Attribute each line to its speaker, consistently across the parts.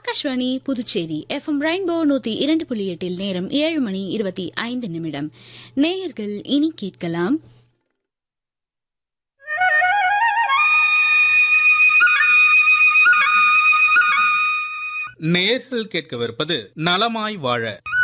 Speaker 1: Akashvani Puducherry FM rainbow நூத்தி இரண்டு புள்ளி எட்டில் நேரம் ஏழு மணி இருபத்தி ஐந்து நிமிடம் நேயர்கள் இனி கேட்கலாம்
Speaker 2: நேர்கள் கேட்கவிருப்பது நலமாய் வாழ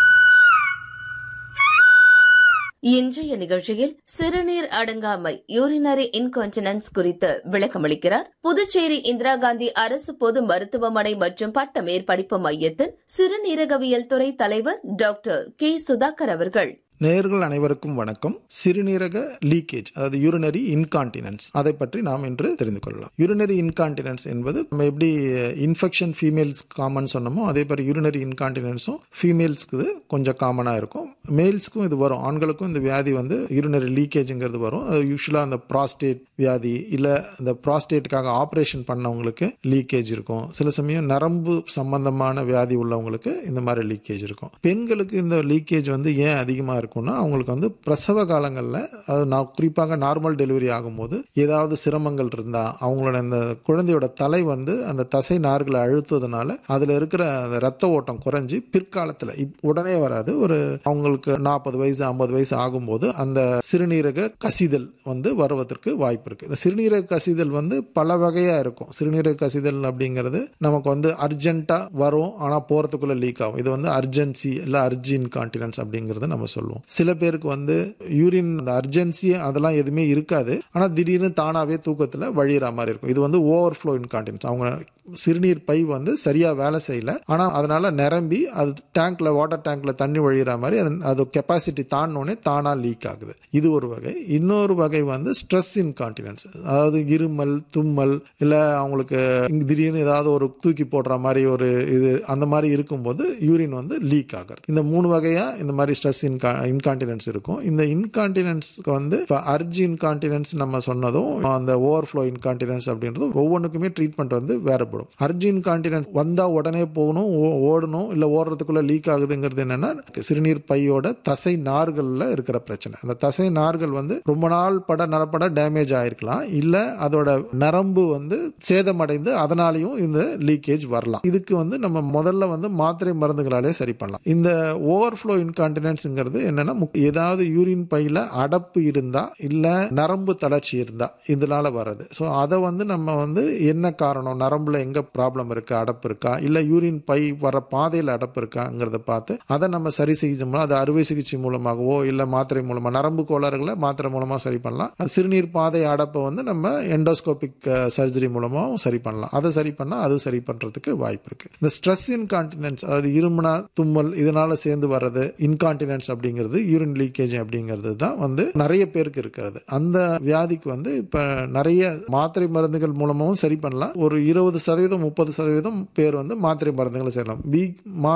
Speaker 3: இன்றைய நிகழ்ச்சியில் சிறுநீர் அடங்காமை யூரினரி இன்கான்டினன்ஸ் குறித்து விளக்கமளிக்கிறார் புதுச்சேரி இந்திரா காந்தி அரசு பொது மருத்துவமனை மற்றும் பட்ட மேற்படிப்பு மையத்தின் சிறுநீரகவியல் துறை தலைவர் டாக்டர் கே சுதாகர் அவர்கள்
Speaker 4: நேர்கள் அனைவருக்கும் வணக்கம் சிறுநீரக லீக்கேஜ் அதாவது யூரினரி இன்கான்டினன்ஸ் அதை பற்றி நாம் இன்று தெரிந்து கொள்ளலாம் யூரினரி இன்கான்டினன்ஸ் என்பது நம்ம எப்படி இன்ஃபெக்ஷன் ஃபீமேல்ஸ் காமன் சொன்னோமோ அதே மாதிரி யூரினரி இன்கான்டினன்ஸும் ஃபீமேல்ஸ்க்கு கொஞ்சம் காமனாக இருக்கும் மேல்ஸ்க்கும் இது வரும் ஆண்களுக்கும் இந்த வியாதி வந்து யூரினரி லீக்கேஜுங்கிறது வரும் அது யூஸ்வலாக அந்த ப்ராஸ்டேட் வியாதி இல்லை இந்த ப்ராஸ்டேட்டுக்காக ஆப்ரேஷன் பண்ணவங்களுக்கு லீக்கேஜ் இருக்கும் சில சமயம் நரம்பு சம்பந்தமான வியாதி உள்ளவங்களுக்கு இந்த மாதிரி லீக்கேஜ் இருக்கும் பெண்களுக்கு இந்த லீக்கேஜ் வந்து ஏன் அதிகமாக இருக்கும் இருக்கும்னா அவங்களுக்கு வந்து பிரசவ காலங்களில் அது நான் குறிப்பாக நார்மல் டெலிவரி ஆகும்போது ஏதாவது சிரமங்கள் இருந்தால் அவங்களோட அந்த குழந்தையோட தலை வந்து அந்த தசை நார்களை அழுத்துவதனால அதில் இருக்கிற அந்த ரத்த ஓட்டம் குறைஞ்சி பிற்காலத்தில் உடனே வராது ஒரு அவங்களுக்கு நாற்பது வயசு ஐம்பது வயசு ஆகும்போது அந்த சிறுநீரக கசிதல் வந்து வருவதற்கு வாய்ப்பு இருக்குது இந்த சிறுநீரக கசிதல் வந்து பல வகையாக இருக்கும் சிறுநீரக கசிதல் அப்படிங்கிறது நமக்கு வந்து அர்ஜென்ட்டாக வரும் ஆனால் போகிறதுக்குள்ளே லீக் ஆகும் இது வந்து அர்ஜென்சி இல்லை அர்ஜின் கான்டினன்ஸ் அப்படிங்கிறத நம்ம சொல்லுவோம் சில பேருக்கு வந்து யூரின் அந்த அர்ஜென்சி அதெல்லாம் எதுவுமே இருக்காது ஆனால் திடீர்னு தானாகவே தூக்கத்தில் வழியிற மாதிரி இருக்கும் இது வந்து ஓவர் ஃப்ளோ இன்கான்டினன்ஸ் அவங்க சிறுநீர் பை வந்து சரியாக வேலை செய்யல ஆனால் அதனால நிரம்பி அது டேங்க்ல வாட்டர் டேங்க்ல தண்ணி வழியிற மாதிரி அது அது கெப்பாசிட்டி தாண்டினோடனே தானாக லீக் ஆகுது இது ஒரு வகை இன்னொரு வகை வந்து ஸ்ட்ரெஸ் இன்கான்டினன்ஸ் அதாவது இருமல் தும்மல் இல்லை அவங்களுக்கு திடீர்னு ஏதாவது ஒரு தூக்கி போடுற மாதிரி ஒரு இது அந்த மாதிரி இருக்கும்போது யூரின் வந்து லீக் ஆகுறது இந்த மூணு வகையாக இந்த மாதிரி ஸ்ட்ரெஸ் இன்கா இன்கான்டினன்ஸ் இருக்கும் இந்த இன்கான்டினன்ஸ்க்கு வந்து இப்போ அர்ஜி இன்கான்டினன்ஸ் நம்ம சொன்னதும் அந்த ஓவர் ஃப்ளோ இன்கான்டினன்ஸ் அப்படின்றதும் ஒவ்வொன்றுக்குமே ட்ரீட்மெண்ட் வந்து வேறுபடும் அர்ஜி இன்கான்டினன்ஸ் வந்தால் உடனே போகணும் ஓடணும் இல்லை ஓடுறதுக்குள்ள லீக் ஆகுதுங்கிறது என்னன்னா சிறுநீர் பையோட தசை நார்களில் இருக்கிற பிரச்சனை அந்த தசை நார்கள் வந்து ரொம்ப நாள் பட நடப்பட டேமேஜ் ஆயிருக்கலாம் இல்லை அதோட நரம்பு வந்து சேதமடைந்து அதனாலையும் இந்த லீக்கேஜ் வரலாம் இதுக்கு வந்து நம்ம முதல்ல வந்து மாத்திரை மருந்துகளாலே சரி பண்ணலாம் இந்த ஓவர் ஃப்ளோ இன்கான்டினன்ஸ்ங்கிறது என்னன்னா ஏதாவது யூரின் பையில அடப்பு இருந்தா இல்ல நரம்பு தளர்ச்சி இருந்தா இதனால வர்றது ஸோ அதை வந்து நம்ம வந்து என்ன காரணம் நரம்புல எங்க ப்ராப்ளம் இருக்கு அடப்பு இருக்கா இல்ல யூரின் பை வர பாதையில் அடப்பு இருக்காங்கிறத பார்த்து அதை நம்ம சரி செஞ்சோம்னா அது அறுவை சிகிச்சை மூலமாகவோ இல்ல மாத்திரை மூலமா நரம்பு கோளாறுகளை மாத்திரை மூலமா சரி பண்ணலாம் சிறுநீர் பாதை அடப்பை வந்து நம்ம எண்டோஸ்கோபிக் சர்ஜரி மூலமாகவும் சரி பண்ணலாம் அதை சரி பண்ணா அது சரி பண்றதுக்கு வாய்ப்பு இருக்கு இந்த ஸ்ட்ரெஸ் இன்கான்டினன்ஸ் அதாவது இருமுனா தும்மல் இதனால சேர்ந்து வர்றது இன்கான்டினன்ஸ் அப்படிங்கிறது யூரின் லீக்கேஜ் அப்படிங்கிறது தான் வந்து நிறைய பேருக்கு இருக்கிறது அந்த வியாதிக்கு வந்து இப்ப நிறைய மாத்திரை மருந்துகள் மூலமாகவும் சரி பண்ணலாம் ஒரு இருபது சதவீதம் முப்பது சதவீதம் பேர் வந்து மாத்திரை மருந்துகளை செய்யலாம் பி